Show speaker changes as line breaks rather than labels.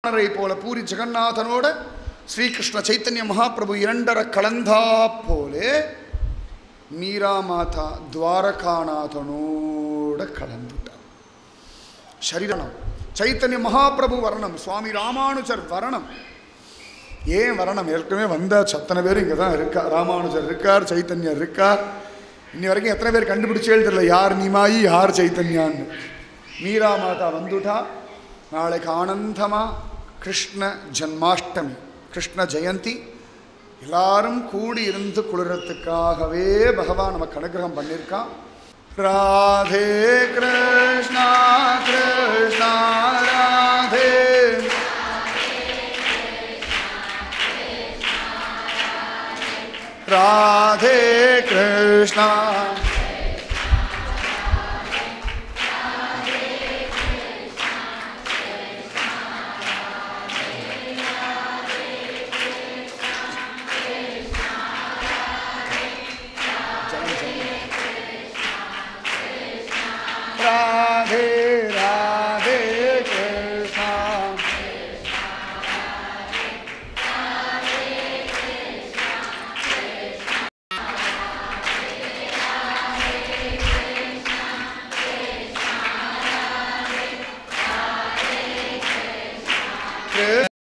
ரை போல பூரி ஜெகநாதனோட ஸ்ரீகிருஷ்ண சைத்தன்ய மகாபிரபு இரண்டரை கலந்தா போலே மீரா மாதா துவாரகாநாதனோட கலந்துட்டார் சரீரணம் சைத்தன்ய மகாபிரபு வரணம் சுவாமி ராமானுஜர் வரணம் ஏன் வரணம் ஏற்கனவே வந்தாச்சு அத்தனை பேரும் இங்கே தான் இருக்கா ராமானுஜர் இருக்கார் சைத்தன்யர் இருக்கார் இன்னி வரைக்கும் எத்தனை பேர் கண்டுபிடிச்சே தெரியல யார் நிமாயி யார் சைத்தன்யான்னு மீரா மாதா வந்துட்டா நாளைக்கு ஆனந்தமா கிருஷ்ண ஜன்மாஷ்டமி கிருஷ்ண ஜெயந்தி எல்லாரும் கூடி இருந்து குளிரத்துக்காகவே பகவான் நமக்கு அனுகிரகம் பண்ணியிருக்கான் ராதே கிருஷ்ணா கிருஷ்ணா ராதே ராதே கிருஷ்ணா